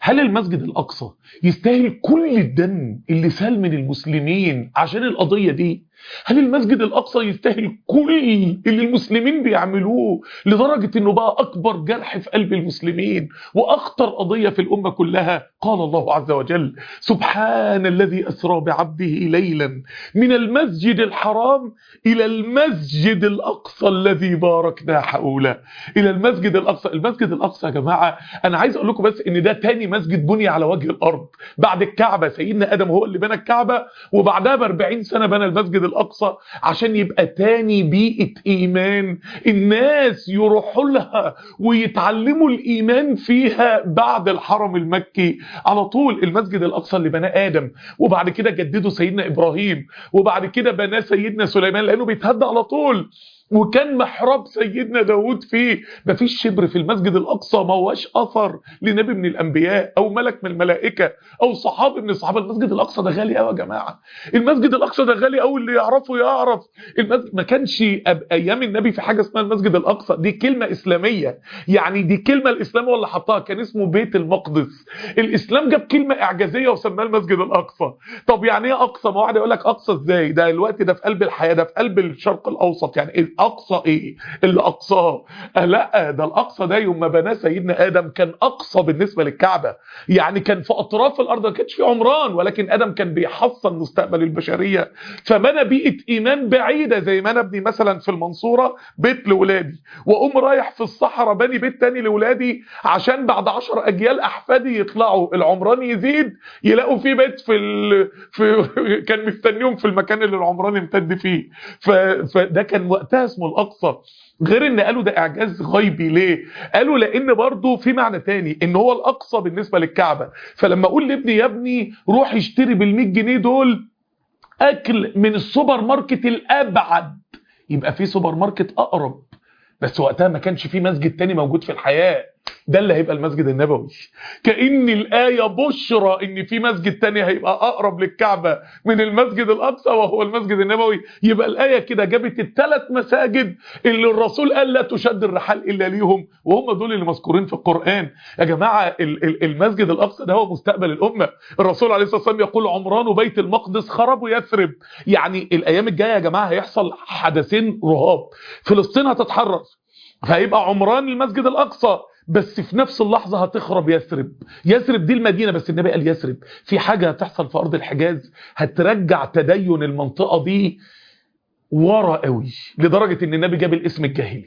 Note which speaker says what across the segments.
Speaker 1: هل المسجد الأقصى يستاهل كل الدم اللي سال من المسلمين عشان القضية دي هل المسجد الأقصى يستاهل كل اللي المسلمين بيعملوه لدرجة انه بقى اكبر جرح في قلب المسلمين واخطر قضية في الامة كلها قال الله عز وجل سبحان الذي اسرى بعبده ليلا من المسجد الحرام الى المسجد الاقصى الذي باركنا حوله الى المسجد الاقصى المسجد الاقصى يا جماعة انا عايز اقول لكم بس ان ده تاني مسجد بني على وجه الارض بعد الكعبة سيدنا ادم هو اللي بنى الكعبة وبعدها ب 40 سنة بنى المسجد الاقصى عشان يبقى تاني بيئة ايمان الناس يروحوا لها ويتعلموا الايمان فيها بعد الحرم المكي على طول المسجد الاقصى اللي بناه ادم وبعد كده جدده سيدنا ابراهيم وبعد كده بناه سيدنا سليمان لانه بيتهدى على طول وكان محراب سيدنا داود فيه مفيش شبر في المسجد الأقصى ما هواش أثر لنبي من الأنبياء أو ملك من الملائكة أو صحابي من الصحابة المسجد الأقصى ده غالي قوي يا جماعة المسجد الأقصى ده غالي قوي اللي يعرفه يعرف المسجد ما كانش أيام النبي في حاجة اسمها المسجد الأقصى دي كلمة إسلامية يعني دي كلمة الإسلام هو اللي حطها كان اسمه بيت المقدس الإسلام جاب كلمة إعجازية وسماها المسجد الأقصى طب يعني إيه أقصى ما واحد يقول لك أقصى إزاي ده الوقت ده في قلب الحياة ده في قلب الشرق الأوسط يعني إيه اقصى ايه اللي اقصاه آه لا ده الاقصى ده يوم ما بناه سيدنا ادم كان اقصى بالنسبه للكعبه يعني كان في اطراف الارض ما كانش في عمران ولكن ادم كان بيحصن مستقبل البشريه فبنى بيئه ايمان بعيده زي ما انا ابني مثلا في المنصوره بيت لاولادي واقوم رايح في الصحراء بني بيت تاني لاولادي عشان بعد 10 اجيال احفادي يطلعوا العمران يزيد يلاقوا في بيت في, ال... في كان مستنيهم في المكان اللي العمران امتد فيه ف... فده كان وقتها اسمه الاقصى غير ان قالوا ده اعجاز غيبي ليه قالوا لان برضه في معنى تاني ان هو الاقصى بالنسبه للكعبه فلما اقول لابني يا ابني روح اشتري بال100 جنيه دول اكل من السوبر ماركت الابعد يبقى في سوبر ماركت اقرب بس وقتها ما كانش في مسجد تاني موجود في الحياه ده اللي هيبقى المسجد النبوي كأن الآية بشرى ان في مسجد تاني هيبقى أقرب للكعبة من المسجد الأقصى وهو المسجد النبوي يبقى الآية كده جابت الثلاث مساجد اللي الرسول قال لا تشد الرحال إلا ليهم وهم دول اللي مذكورين في القرآن يا جماعة المسجد الأقصى ده هو مستقبل الأمة الرسول عليه الصلاة والسلام يقول عمران وبيت المقدس خرب ويثرب يعني الأيام الجاية يا جماعة هيحصل حدثين رهاب فلسطين هتتحرر فهيبقى عمران المسجد الأقصى بس في نفس اللحظة هتخرب يثرب يثرب دي المدينة بس النبي قال يثرب في حاجة هتحصل في أرض الحجاز هترجع تدين المنطقة دي ورا قوي لدرجة ان النبي جاب الاسم الجاهلي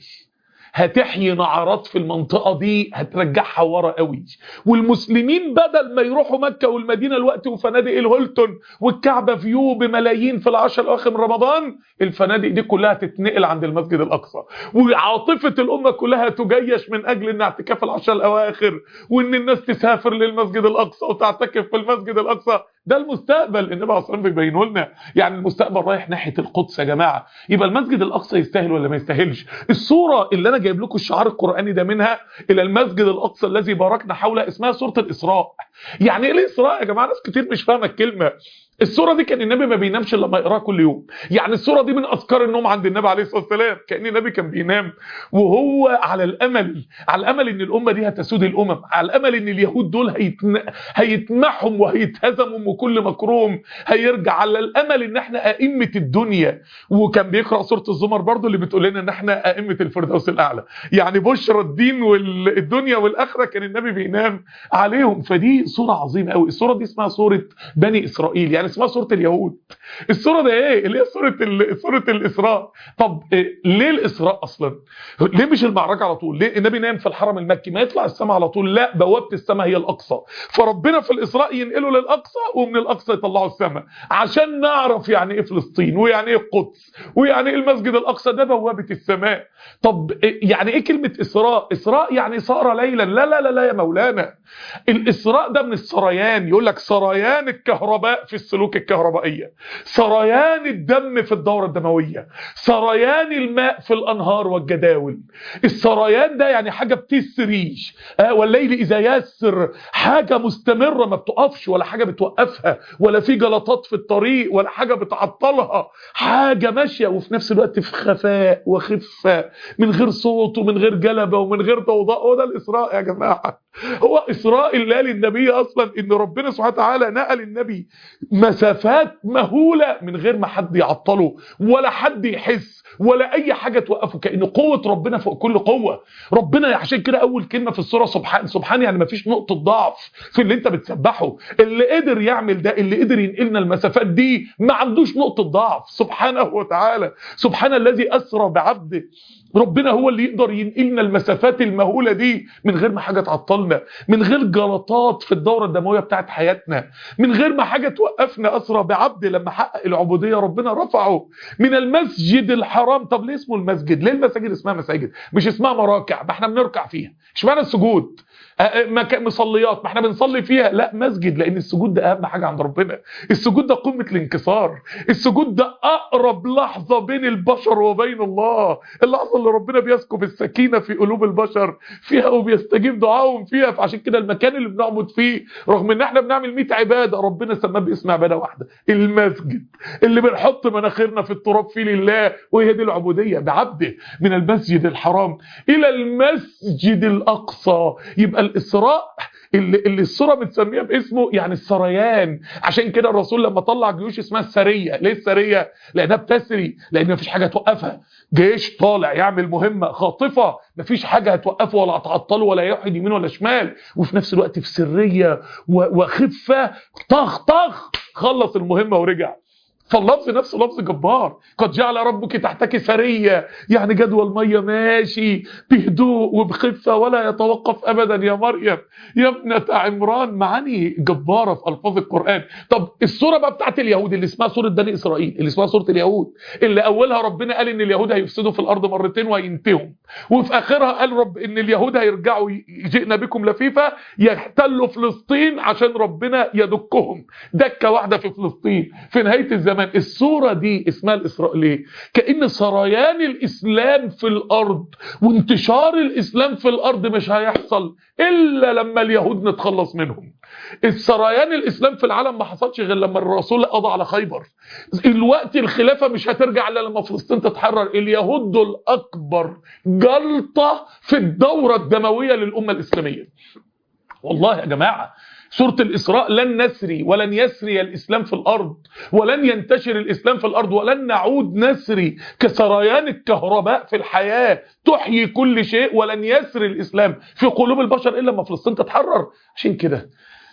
Speaker 1: هتحيي نعرات في المنطقة دي هترجعها ورا قوي والمسلمين بدل ما يروحوا مكة والمدينة الوقت وفنادق الهولتون والكعبة فيو بملايين في العشر الأواخر من رمضان الفنادق دي كلها تتنقل عند المسجد الأقصى وعاطفة الأمة كلها تجيش من أجل ان اعتكاف العشر الأواخر وان الناس تسافر للمسجد الأقصى وتعتكف في المسجد الأقصى ده المستقبل النبي عليه الصلاه بيبينه لنا يعني المستقبل رايح ناحيه القدس يا جماعه يبقى المسجد الاقصى يستاهل ولا ما يستاهلش الصوره اللي انا جايب لكم الشعار القراني ده منها الى المسجد الاقصى الذي باركنا حوله اسمها سوره الاسراء يعني ايه الاسراء يا جماعه ناس كتير مش فاهمه الكلمه السوره دي كان النبي ما بينامش الا لما يقراها كل يوم يعني السوره دي من اذكار النوم عند النبي عليه الصلاه والسلام كان النبي كان بينام وهو على الامل على الامل ان الامه دي هتسود الامم على الامل ان اليهود دول هيتن... هيتمحهم وهيتهزموا وكل مكروم هيرجع على الامل ان احنا ائمه الدنيا وكان بيقرا سوره الزمر برضو اللي بتقول لنا ان احنا ائمه الفردوس الاعلى يعني بشرى الدين والدنيا والاخره كان النبي بينام عليهم فدي سوره عظيمه قوي السوره دي اسمها سوره بني اسرائيل يعني اسمها سوره اليهود السوره ده ايه اللي هي سوره سوره الاسراء طب إيه ليه الاسراء اصلا ليه مش المعركه على طول ليه النبي نام في الحرم المكي ما يطلع السماء على طول لا بوابه السماء هي الاقصى فربنا في الاسراء ينقله للاقصى ومن الاقصى يطلعوا السماء عشان نعرف يعني ايه فلسطين ويعني ايه القدس ويعني ايه المسجد الاقصى ده بوابه السماء طب يعني ايه كلمه اسراء اسراء يعني صار ليلا لا لا لا لا يا مولانا الاسراء ده من السريان يقول لك سريان الكهرباء في السلوك الكهربائيه سريان الدم في الدوره الدمويه سريان الماء في الانهار والجداول السريان ده يعني حاجه بتسريش آه والليل اذا يسر حاجه مستمره ما بتقفش ولا حاجه بتوقفها ولا في جلطات في الطريق ولا حاجه بتعطلها حاجه ماشيه وفي نفس الوقت في خفاء وخفه من غير صوت ومن غير جلبه ومن غير ضوضاء هو ده الاسراء يا جماعه هو إسراء الله للنبي أصلا إن ربنا سبحانه وتعالى نقل النبي مسافات مهولة من غير ما حد يعطله ولا حد يحس ولا أي حاجة توقفه كأن قوة ربنا فوق كل قوة ربنا عشان كده أول كلمة في السورة سبحان سبحان يعني ما فيش نقطة ضعف في اللي أنت بتسبحه اللي قدر يعمل ده اللي قدر ينقلنا المسافات دي ما عندوش نقطة ضعف سبحانه وتعالى سبحان الذي أسرى بعبده ربنا هو اللي يقدر ينقلنا المسافات المهولة دي من غير ما حاجة تعطلنا من غير جلطات في الدورة الدموية بتاعت حياتنا من غير ما حاجة توقفنا أسرى بعبد لما حقق العبودية ربنا رفعه من المسجد الحرام طب ليه اسمه المسجد ليه المساجد اسمها مساجد مش اسمها مراكع ما احنا بنركع فيها اشمعنى السجود مصليات ما احنا بنصلي فيها لا مسجد لان السجود ده اهم حاجه عند ربنا السجود ده قمه الانكسار السجود ده اقرب لحظه بين البشر وبين الله اللحظه اللي ربنا بيسكب السكينه في قلوب البشر فيها وبيستجيب دعائهم فيها فعشان كده المكان اللي بنعبد فيه رغم ان احنا بنعمل 100 عباده ربنا سماه باسم عباده واحده المسجد اللي بنحط مناخيرنا في التراب فيه لله وهي دي العبوديه بعبده من المسجد الحرام الى المسجد الاقصى يبقى الإسراء اللي, اللي السورة متسميها باسمه يعني السريان عشان كده الرسول لما طلع جيوش اسمها السرية ليه السرية؟ لأنها بتسري لأن مفيش حاجة توقفها جيش طالع يعمل مهمة خاطفة مفيش حاجة هتوقفه ولا هتعطله ولا يحد يمين ولا شمال وفي نفس الوقت في سرية وخفة طخ طخ خلص المهمة ورجع فاللفظ نفسه لفظ جبار قد جعل ربك تحتك سرية يعني جدول مية ماشي بهدوء وبخفة ولا يتوقف أبدا يا مريم يا ابنة عمران معاني جبارة في ألفاظ القرآن طب السورة بقى بتاعت اليهود اللي اسمها سورة بني إسرائيل اللي اسمها سورة اليهود اللي أولها ربنا قال إن اليهود هيفسدوا في الأرض مرتين وينتهوا وفي آخرها قال رب إن اليهود هيرجعوا جئنا بكم لفيفة يحتلوا فلسطين عشان ربنا يدكهم دكة واحدة في فلسطين في نهاية الزمان الزمان الصورة دي اسمها الإسراء ليه كأن سريان الإسلام في الأرض وانتشار الإسلام في الأرض مش هيحصل إلا لما اليهود نتخلص منهم السريان الإسلام في العالم ما حصلش غير لما الرسول قضى على خيبر الوقت الخلافة مش هترجع إلا لما فلسطين تتحرر اليهود دول أكبر جلطة في الدورة الدموية للأمة الإسلامية والله يا جماعة سورة الإسراء لن نسري ولن يسري الإسلام في الأرض ولن ينتشر الإسلام في الأرض ولن نعود نسري كسريان الكهرباء في الحياة تحيي كل شيء ولن يسري الإسلام في قلوب البشر إلا لما فلسطين تتحرر عشان كده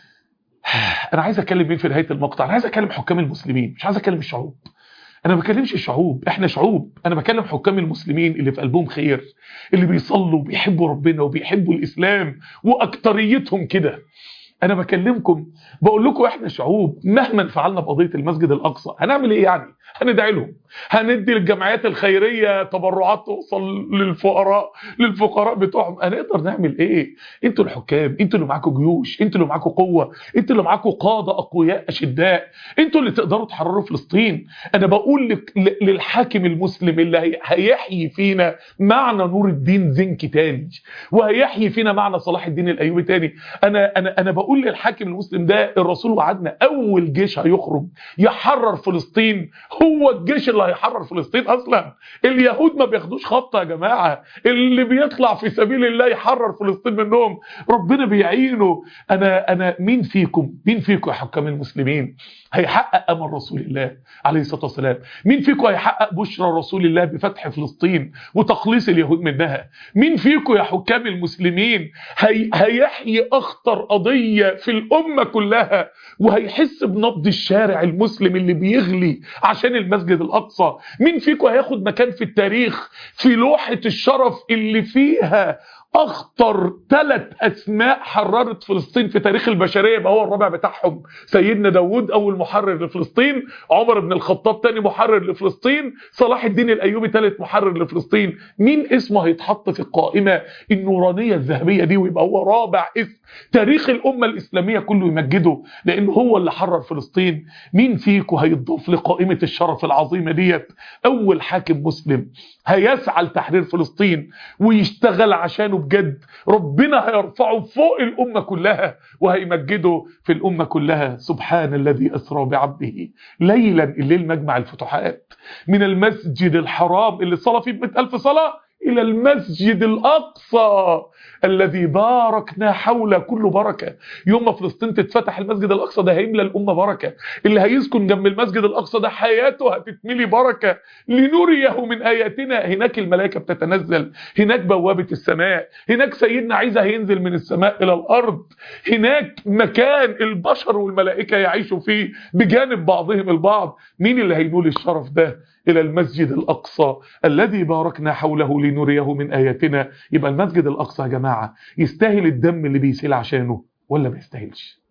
Speaker 1: أنا عايز أكلم مين في نهاية المقطع أنا عايز أكلم حكام المسلمين مش عايز أكلم الشعوب انا ما بكلمش الشعوب احنا شعوب انا بكلم حكام المسلمين اللي في قلبهم خير اللي بيصلوا وبيحبوا ربنا وبيحبوا الاسلام واكتريتهم كده انا بكلمكم بقول لكم احنا شعوب مهما فعلنا بقضيه المسجد الاقصى هنعمل ايه يعني هندعي لهم هندي للجمعيات الخيريه تبرعات توصل للفقراء للفقراء بتوعهم هنقدر نعمل ايه انتوا الحكام انتوا اللي معاكم جيوش انتوا اللي معاكم قوه انتوا اللي معاكم قاده اقوياء اشداء انتوا اللي تقدروا تحرروا فلسطين انا بقول لك للحاكم المسلم اللي هيحيي فينا معنى نور الدين زنكي تاني وهيحيي فينا معنى صلاح الدين الايوبي تاني انا انا انا بقول للحاكم المسلم ده الرسول وعدنا اول جيش هيخرج يحرر فلسطين هو الجيش اللي هيحرر فلسطين اصلا اليهود ما بياخدوش خطه يا جماعه اللي بيطلع في سبيل الله يحرر فلسطين منهم ربنا بيعينه انا انا مين فيكم مين فيكم يا حكام المسلمين هيحقق امل رسول الله عليه الصلاه والسلام مين فيكم هيحقق بشرى رسول الله بفتح فلسطين وتخليص اليهود منها مين فيكم يا حكام المسلمين هي هيحيي اخطر قضيه في الامه كلها وهيحس بنبض الشارع المسلم اللي بيغلي عشان المسجد الاقصى مين فيكم هياخد مكان في التاريخ في لوحه الشرف اللي فيها اخطر ثلاث اسماء حررت فلسطين في تاريخ البشريه يبقى هو الرابع بتاعهم سيدنا داوود اول محرر لفلسطين عمر بن الخطاب ثاني محرر لفلسطين صلاح الدين الايوبي ثالث محرر لفلسطين مين اسمه هيتحط في القائمه النورانيه الذهبيه دي ويبقى هو رابع اسم تاريخ الامه الاسلاميه كله يمجده لانه هو اللي حرر فلسطين مين فيكم هيتضاف لقائمه الشرف العظيمه ديت اول حاكم مسلم هيسعى لتحرير فلسطين ويشتغل عشانه بجد ربنا هيرفعه فوق الأمة كلها وهيمجده في الأمة كلها سبحان الذي أسرى بعبده ليلا الليل مجمع الفتوحات من المسجد الحرام اللي صلى فيه بمئة ألف صلاة إلى المسجد الأقصى الذي باركنا حول كل بركة يوم ما فلسطين تتفتح المسجد الأقصى ده هيملى الأمة بركة اللي هيسكن جنب المسجد الأقصى ده حياته هتتملي بركة لنريه من آياتنا هناك الملائكة بتتنزل هناك بوابة السماء هناك سيدنا عيسى هينزل من السماء إلى الأرض هناك مكان البشر والملائكة يعيشوا فيه بجانب بعضهم البعض مين اللي هينول الشرف ده إلى المسجد الأقصى الذي باركنا حوله لنريه من آياتنا يبقى المسجد الأقصى يا جماعة يستاهل الدم اللي بيسيل عشانه ولا ما يستاهلش